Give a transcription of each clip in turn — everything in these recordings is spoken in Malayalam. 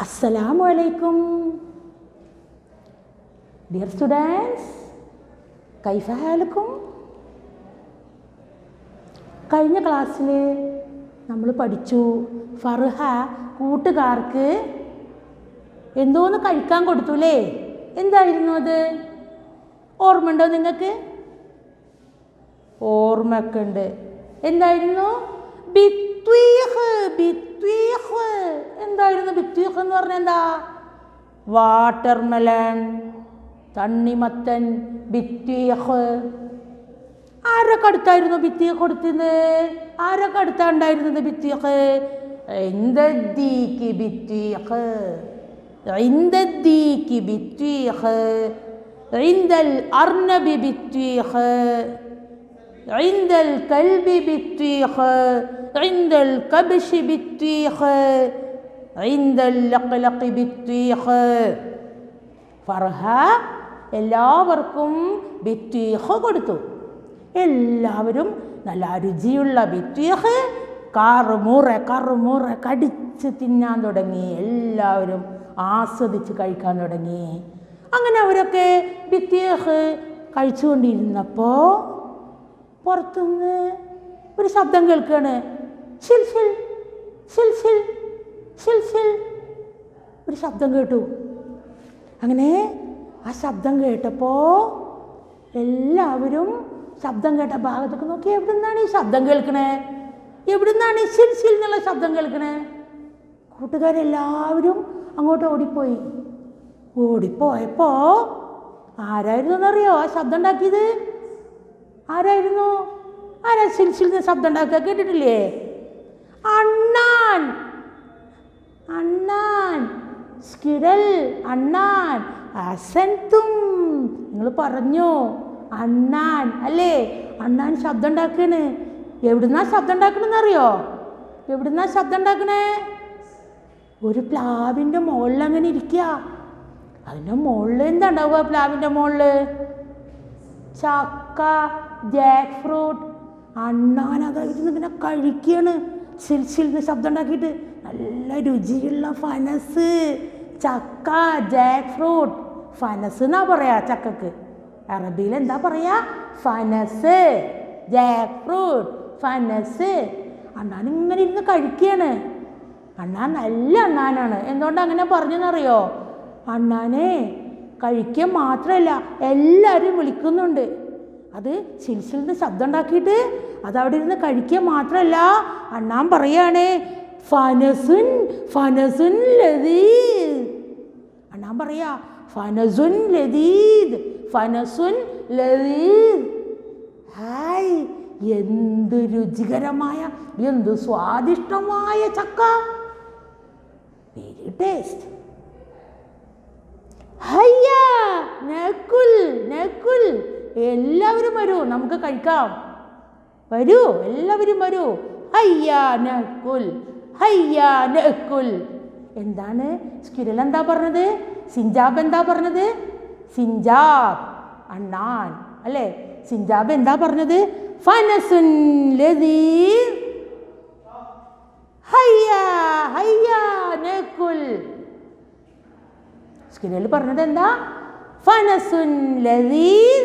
അസ്സലാമു അലൈക്കും ഡിയർ സ്റ്റുഡൻസ് കൈഫ ഹാലക്കും കഴിഞ്ഞ ക്ലാസ്സിൽ നമ്മൾ പഠിച്ചു ഫർഹ കൂട്ടുകാർക്ക് എന്തോന്ന് കഴിക്കാൻ കൊടുത്തുല്ലേ എന്തായിരുന്നു അത് ഓർമ്മയുണ്ടോ നിങ്ങൾക്ക് ഓർമ്മയൊക്കെ ഉണ്ട് എന്തായിരുന്നു ബിത്വീഹ് ബിത്വീഹ് എന്തായിരുന്നു ബിത്വീഹ് എന്ന് പറഞ്ഞാൽ എന്താ വാട്ടർമെലൺ തണ്ണിമത്തൻ ബിത്വീഹ് ആരൊക്കെ അടുത്തായിരുന്നു ബിത്തിയൊക്കെ കൊടുത്തിരുന്നത് ആരൊക്കെ അടുത്താ ഉണ്ടായിരുന്നത് ബിത്തിയൊക്കെ ഇന്ദീക്ക് ബിത്തിയൊക്കെ ഇന്ദീക്ക് ബിത്തിയൊക്കെ ഇന്ദൽ അർണബി ബിത്തിയൊക്കെ عند الكلب بطيخ عند الكبش بطيخ عند اللقلق بطيخ ഫർഹ എല്ലാവർക്കും ബിത്തീഹ് കൊടുത്തു എല്ലാവരും നല്ല രുചിയുള്ള ബിത്തീഹ് കറുമുറ കറുമുറ കടിച്ച് തിന്നാൻ തുടങ്ങി എല്ലാവരും ആസ്വദിച്ച് കഴിക്കാൻ തുടങ്ങി അങ്ങനെ അവരൊക്കെ ബിത്തീഹ് കഴിച്ചുകൊണ്ടിരുന്നപ്പോൾ പുറത്തുനിന്ന് ഒരു ശബ്ദം കേൾക്കുകയാണ് ഷിൽ ഷിൽ ഷിൽ ഷിൽ ഷിൽ ഷിൽ ഒരു ശബ്ദം കേട്ടു അങ്ങനെ ആ ശബ്ദം കേട്ടപ്പോൾ എല്ലാവരും ശബ്ദം കേട്ട ഭാഗത്തൊക്കെ നോക്കി എവിടെ നിന്നാണ് ഈ ശബ്ദം കേൾക്കണേ എവിടെ നിന്നാണ് ഈ ശിൽ ശിൽ എന്നുള്ള ശബ്ദം കേൾക്കണേ കൂട്ടുകാരെല്ലാവരും അങ്ങോട്ട് ഓടിപ്പോയി ഓടിപ്പോയപ്പോൾ ആരായിരുന്നു എന്നറിയോ ആ ശബ്ദം ഉണ്ടാക്കിയത് ആരായിരുന്നു ആരാ ശിൽ ശിൽ എന്ന് ശബ്ദം ഉണ്ടാക്കുക കേട്ടിട്ടില്ലേ അണ്ണാൻ അണ്ണാൻ സ്കിരൽ അണ്ണാൻ അസന്തും നിങ്ങൾ പറഞ്ഞു അണ്ണാൻ അല്ലേ അണ്ണാൻ ശബ്ദം ഉണ്ടാക്കണ് എവിടുന്നാ ശബ്ദം ഉണ്ടാക്കണെന്ന് അറിയോ എവിടുന്നാ ശബ്ദം ഉണ്ടാക്കണേ ഒരു പ്ലാവിൻ്റെ മുകളിൽ അങ്ങനെ ഇരിക്കുക അതിൻ്റെ മുകളിൽ എന്താ ഉണ്ടാവുക പ്ലാവിൻ്റെ മുകളിൽ ചക്ക ജാക്ക് ഫ്രൂട്ട് അണ്ണാൻ അതായിരുന്നു ഇങ്ങനെ കഴിക്കുകയാണ് സിൽസിൽ ശബ്ദം ഉണ്ടാക്കിയിട്ട് നല്ല രുചിയുള്ള ഫനസ് ചക്ക ജാക്ക് ഫ്രൂട്ട് ഫനസ് എന്നാ പറയാ ചക്കക്ക് അറബിയിൽ എന്താ പറയാ ഫനസ് ജാക്ക് ഫ്രൂട്ട് ഫനസ് അണ്ണാൻ ഇങ്ങനെ ഇരുന്ന് കഴിക്കുകയാണ് അണ്ണാൻ നല്ല അണ്ണാനാണ് എന്തുകൊണ്ട് അങ്ങനെ പറഞ്ഞെന്നറിയോ അണ്ണാനെ കഴിക്കുക മാത്രമല്ല എല്ലാവരും വിളിക്കുന്നുണ്ട് അത് ചിൽസിൽ നിന്ന് ശബ്ദം ഉണ്ടാക്കിയിട്ട് അത് അവിടെ ഇരുന്ന് കഴിക്കുക മാത്രമല്ല അണ്ണാൻ പറയാണ് ഫനസുൻ ഫനസുൻ ലതീദ് അണ്ണാൻ പറയാ ഫനസുൻ ലതീദ് ഫനസുൻ ലതീദ് ഹായ് എന്ത് രുചികരമായ എന്ത് സ്വാദിഷ്ടമായ ചക്ക വെരി ടേസ്റ്റ് ഹയ്യ നക്കുൽ നക്കുൽ എല്ലാവരും വരൂ നമുക്ക് കഴിക്കാം വരൂ എല്ലാവരും വരൂ ഹയ്യ നക്കുൽ ഹയ്യ നക്കുൽ എന്താണ് സ്കിരൽ എന്താ പറഞ്ഞത് സിഞ്ചാബ് എന്താ പറഞ്ഞത് സിഞ്ചാബ് അണ്ണാൻ അല്ലേ സിഞ്ചാബ് എന്താ പറഞ്ഞത് ഫനസുൻ ലദീർ ഹയ്യ ഹയ്യ നക്കുൽ സ്കിരൽ പറഞ്ഞത് എന്താ ഫനസുൻ ലദീർ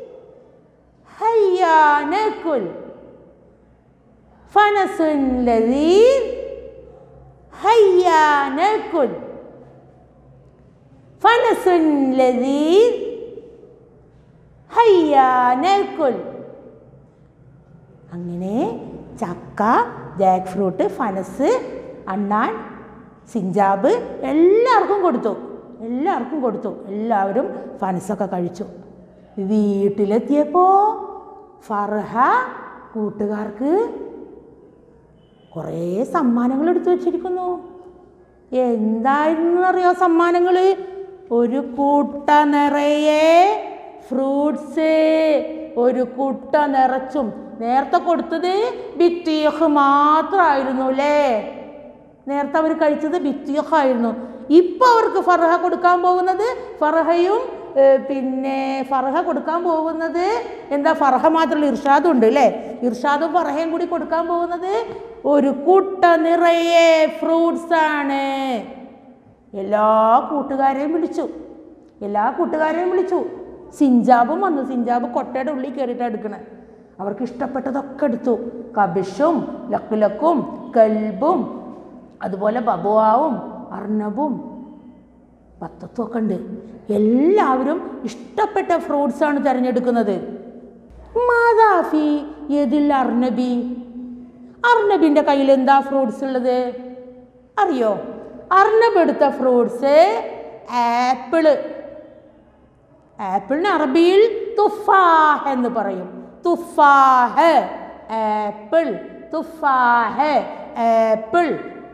ഹയ്യ നക്കുൽ ഫനസുൻ ലദീർ ഹയ്യ നക്കുൽ ഫനസുൻ ലദീർ ഹയ്യ നക്കുൽ അങ്ങനെ ചക്ക ജാക്ക് ഫ്രൂട്ട് ഫനസ് അണ്ണാൻ സിഞ്ചാബ് എല്ലാവർക്കും കൊടുത്തു എല്ലാവർക്കും കൊടുത്തു എല്ലാവരും ഫനസൊക്കെ കഴിച്ചു വീട്ടിലെത്തിയപ്പോൾ ഫർഹ കൂട്ടുകാർക്ക് കുറേ സമ്മാനങ്ങൾ എടുത്തു വച്ചിരിക്കുന്നു എന്തായിരുന്നു അറിയോ സമ്മാനങ്ങൾ ഒരു കൂട്ട നിറയെ ഫ്രൂട്ട്സ് ഒരു കുട്ട നിറച്ചും നേരത്തെ കൊടുത്തത് ബിറ്റിയഹ് മാത്രമായിരുന്നു അല്ലേ നേരത്തെ അവർ കഴിച്ചത് ബിറ്റിയഹ് ആയിരുന്നു ഇപ്പോൾ അവർക്ക് ഫർഹ കൊടുക്കാൻ പോകുന്നത് ഫർഹയും ഏഹ്, പിന്നെ ഫർഹ കൊടുക്കാൻ പോകുന്നത് എന്താ ഫർഹ മാത്രമല്ല ഇർഷാദും ഉണ്ട് അല്ലേ ഇർഷാദും ഫർഹയും കൂടി കൊടുക്കാൻ പോകുന്നത് ഒരു കുട്ട നിറയെ ഫ്രൂട്ട്സ് ആണ് എല്ലാ കൂട്ടുകാരെയും വിളിച്ചു എല്ലാ കൂട്ടുകാരെയും വിളിച്ചു സിഞ്ചാബും വന്നു സിഞ്ചാബ് കൊട്ടയുടെ ഉള്ളിൽ കയറിയിട്ട് എടുക്കണേ അവർക്ക് ഇഷ്ടപ്പെട്ടതൊക്കെ എടുത്തു കബിഷും ലക്കുലക്കും കൽബും അതുപോലെ ബബുവാവും അർണബും പത്തത്തും ഒക്കെ ഉണ്ട് എല്ലാവരും ഇഷ്ടപ്പെട്ട ഫ്രൂട്ട്സാണ് തിരഞ്ഞെടുക്കുന്നത് മാതാഫി ഏതിൽ അർണബി അർണബിൻ്റെ കയ്യിൽ എന്താ ഫ്രൂട്ട്സ് ഉള്ളത് അറിയോ അർണബ് എടുത്ത ഫ്രൂട്ട്സ് ആപ്പിള് ആപ്പിളിന് അറബിയിൽ തുഫാഹ് എന്ന് പറയും തുഫാഹ് ആപ്പിൾ തുഫാഹ് ആപ്പിൾ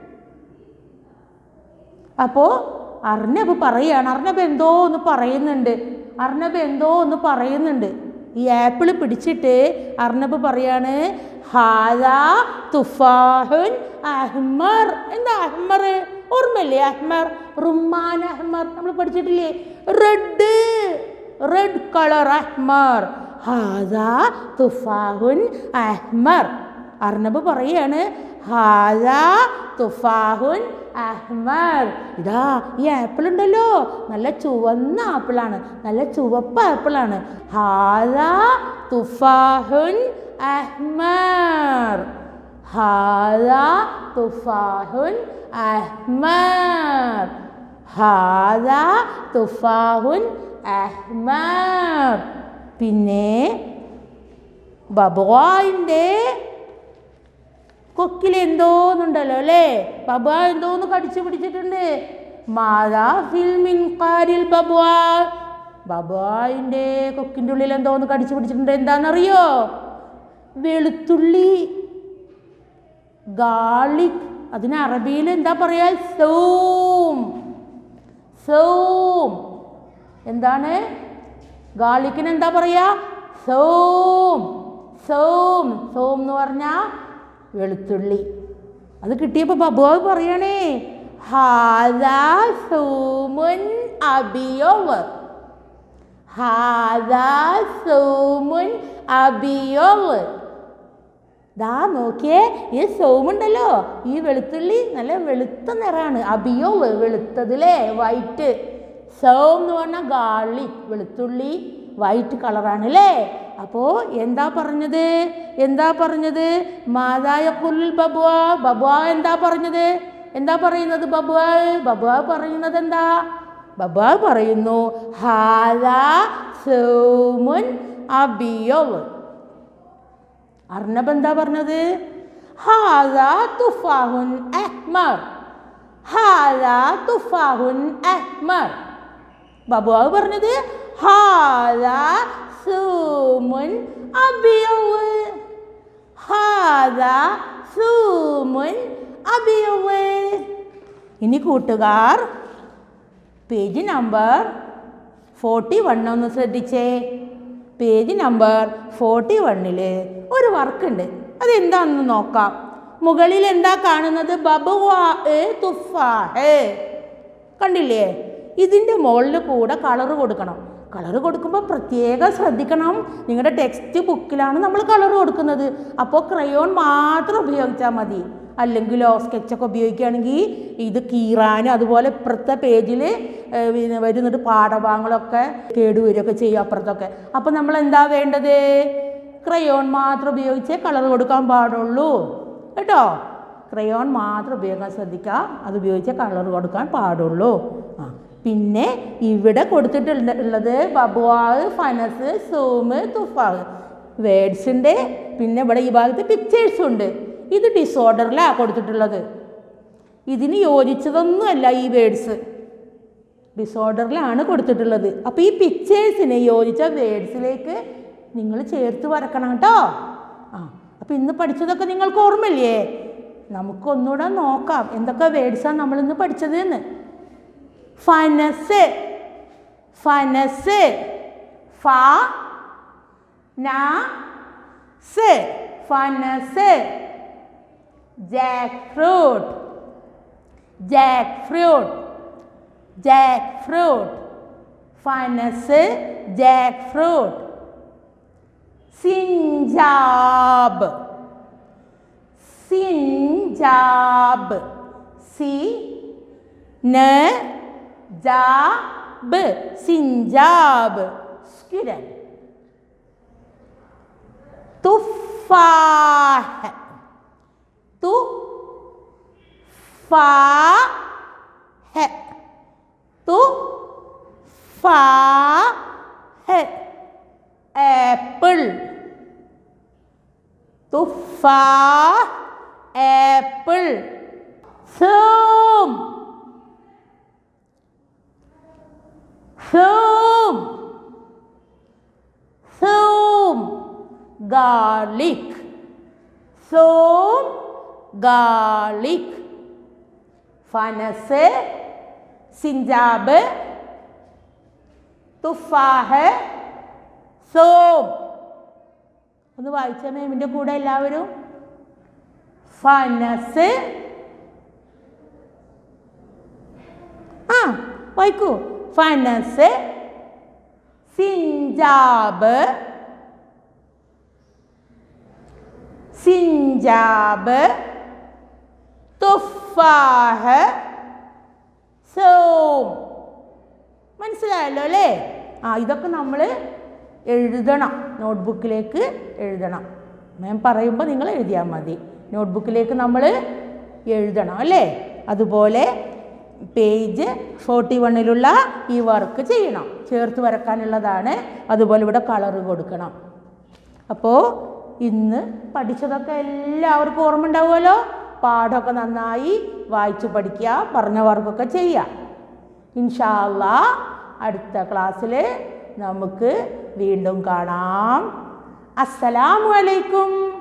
അപ്പോൾ അർണബ് പറയാണ് അർണബ് എന്തോ ഒന്ന് പറയുന്നുണ്ട് അർണബ് എന്തോ ഒന്ന് പറയുന്നുണ്ട് ഈ ആപ്പിൾ പിടിച്ചിട്ട് അർണബ് പറയാണ് ഹാദാ തുഫാഹുൻ അഹ്മർ എന്താ അഹ്മർ ഓർമ്മയില്ലേ അഹ്മർ റുമാൻ അഹ്മർ നമ്മൾ പഠിച്ചിട്ടില്ലേ റെഡ് റെഡ് കളർ അഹ്മർ ഹാദാ തുഫാഹുൻ അഹ്മർ അർണബ് പറയാണ് ഹാദാ തുഫാഹുൻ അഹ്മർ ഇതാ ഈ ആപ്പിൾ ഉണ്ടല്ലോ നല്ല ചുവന്ന ആപ്പിളാണ് നല്ല ചുവപ്പ് ആപ്പിളാണ് ഹാദാ തുഫാഹുൻ അഹ്മർ ഹാദാ തുഫാഹുൻ അഹ്മർ ഹാദാ തുഫാഹുൻ അഹ്മർ പിന്നെ ബബുവായിൻ്റെ കൊക്കിൽ എന്തോന്നുണ്ടല്ലോ അല്ലേ ബബ എന്തോന്ന് കടിച്ചു പിടിച്ചിട്ടുണ്ട് മാതാ ഫിൽമിൻ കാരിൽ ബബുവ ബബുവായിൻ്റെ കൊക്കിൻ്റെ ഉള്ളിൽ എന്തോന്ന് കടിച്ചു പിടിച്ചിട്ടുണ്ട് എന്താണെന്നറിയോ വെളുത്തുള്ളി ഗാർലിക് അതിന് അറബിയിൽ എന്താ പറയാ സോം സോം എന്താണ് ഗാർലിക്കിന് എന്താ പറയാ സോം സോം സോം എന്ന് പറഞ്ഞാൽ വെളുത്തുള്ളി അത് കിട്ടിയപ്പോൾ ബബുവാവ് പറയണേ ഹാദാ സൂമുൻ അബിയോവ് ഹാദാ സൂമുൻ അബിയോവ് ദാ നോക്കിയേ ഈ സോമുണ്ടല്ലോ ഈ വെളുത്തുള്ളി നല്ല വെളുത്ത നിറമാണ് അബിയോ വെളുത്തതിലേ വൈറ്റ് സോം എന്ന് പറഞ്ഞാൽ ഗാർലിക് വെളുത്തുള്ളി വൈറ്റ് കളറാണ് അല്ലേ അപ്പോൾ എന്താ പറഞ്ഞത് എന്താ പറഞ്ഞത് മാതായ കുൽ ബബുവ ബബുവ എന്താ പറഞ്ഞത് എന്താ പറയുന്നത് ബബുവ ബബുവ പറയുന്നത് എന്താ ബബുവ പറയുന്നു ഹാദാ സോമുൻ അബിയോവ് അർണബ് എന്താ പറഞ്ഞത് ഹാദാ തുഫാഹുൻ അഹ്മർ ഹാദാ തുഫാഹുൻ അഹ്മർ ബബുവാവ് പറഞ്ഞത് ഹാദാ സൂമുൻ അബിയവ് ഹാദാ സൂമുൻ അബിയവ് ഇനി കൂട്ടുകാർ പേജ് നമ്പർ ഫോർട്ടി വൺ ഒന്ന് ശ്രദ്ധിച്ചേ പേജ് നമ്പർ ഫോർട്ടി വണ്ണിൽ ഒരു വർക്കുണ്ട് അതെന്താണെന്ന് നോക്കാം മുകളിൽ എന്താ കാണുന്നത് ബബുവാ തുഫാഹ് കണ്ടില്ലേ ഇതിൻ്റെ മുകളിൽ കൂടെ കളറ് കൊടുക്കണം കളറ് കൊടുക്കുമ്പോൾ പ്രത്യേകം ശ്രദ്ധിക്കണം നിങ്ങളുടെ ടെക്സ്റ്റ് ബുക്കിലാണ് നമ്മൾ കളർ കൊടുക്കുന്നത് അപ്പോൾ ക്രയോൺ മാത്രം ഉപയോഗിച്ചാൽ മതി അല്ലെങ്കിലോ സ്കെച്ചൊക്കെ ഉപയോഗിക്കുകയാണെങ്കിൽ ഇത് കീറാനും അതുപോലെ ഇപ്പുറത്തെ പേജിൽ പിന്നെ വരുന്നിട്ട് പാഠഭാഗങ്ങളൊക്കെ കേടുവരികയൊക്കെ ചെയ്യും അപ്പുറത്തൊക്കെ അപ്പോൾ നമ്മൾ എന്താ വേണ്ടത് ക്രയോൺ മാത്രം ഉപയോഗിച്ചേ കളർ കൊടുക്കാൻ പാടുള്ളൂ കേട്ടോ ക്രയോൺ മാത്രം ഉപയോഗിക്കാൻ ശ്രദ്ധിക്കുക അത് ഉപയോഗിച്ചേ കളർ കൊടുക്കാൻ പാടുള്ളൂ ആ പിന്നെ ഇവിടെ കൊടുത്തിട്ടുണ്ട് ഉള്ളത് ബബുവാവ് ഫനസ് സൂമ് തുഫാവ് വേർഡ്സിൻ്റെ പിന്നെ ഇവിടെ ഈ ഭാഗത്ത് പിക്ചേഴ്സും ഉണ്ട് ഇത് ഡിസോർഡറിലാണ് കൊടുത്തിട്ടുള്ളത് ഇതിന് യോജിച്ചതൊന്നുമല്ല ഈ വേർഡ്സ് ഡിസോർഡറിലാണ് കൊടുത്തിട്ടുള്ളത് അപ്പോൾ ഈ പിക്ചേഴ്സിനെ യോജിച്ച വേർഡ്സിലേക്ക് നിങ്ങൾ ചേർത്ത് വരക്കണം കേട്ടോ ആ അപ്പോൾ ഇന്ന് പഠിച്ചതൊക്കെ നിങ്ങൾക്ക് ഓർമ്മയില്ലേ നമുക്കൊന്നുകൂടെ നോക്കാം എന്തൊക്കെ വേർഡ്സാണ് നമ്മളിന്ന് പഠിച്ചത് എന്ന് ഫനസ് ഫനസ് ഫ ന സ് ഫനസ് jackfruit jackfruit jackfruit ഫനസ് ജാക്ക് ഫ്രൂട്ട് സിഞ്ചാബ് സിഞ്ചാബ് സി ന ജാബ് സിഞ്ചാബ് സ്ക്വിരൽ തുഫാഹ് തു ഫാ ഹെ തു ഫാ ഹെ ആപ്പിൾ തുഫാ ആപ്പിൾ സൂം സൂം സൂം ഗാർലിക് സോം ഗാർലിക് ഫനസ് സിഞ്ചാബ് തുഫാഹ് സോം ഒന്ന് വായിച്ച മേമിൻ്റെ കൂടെ എല്ലാവരും ഫനസ് ആ വായിക്കൂ ഫനസ് സിഞ്ചാബ് സിഞ്ചാബ് തുഫാഹ് സോം മനസ്സിലായല്ലോ അല്ലേ ആ ഇതൊക്കെ നമ്മൾ എഴുതണം നോട്ട്ബുക്കിലേക്ക് എഴുതണം മാം പറയുമ്പോൾ നിങ്ങൾ എഴുതിയാൽ മതി നോട്ട്ബുക്കിലേക്ക് നമ്മൾ എഴുതണം അല്ലേ അതുപോലെ പേജ് ഫോർട്ടി വണ്ണിലുള്ള ഈ വർക്ക് ചെയ്യണം ചേർത്ത് വരക്കാനുള്ളതാണ് അതുപോലെ ഇവിടെ കളറ് കൊടുക്കണം അപ്പോൾ ഇന്ന് പഠിച്ചതൊക്കെ എല്ലാവർക്കും ഓർമ്മ ഉണ്ടാവുമല്ലോ പാഠമൊക്കെ നന്നായി വായിച്ചു പഠിക്കുക പറഞ്ഞ വർക്കൊക്കെ ചെയ്യുക ഇൻഷാല്ല അടുത്ത ക്ലാസ്സിൽ നമുക്ക് വീണ്ടും കാണാം അസ്സലാമു അലൈക്കും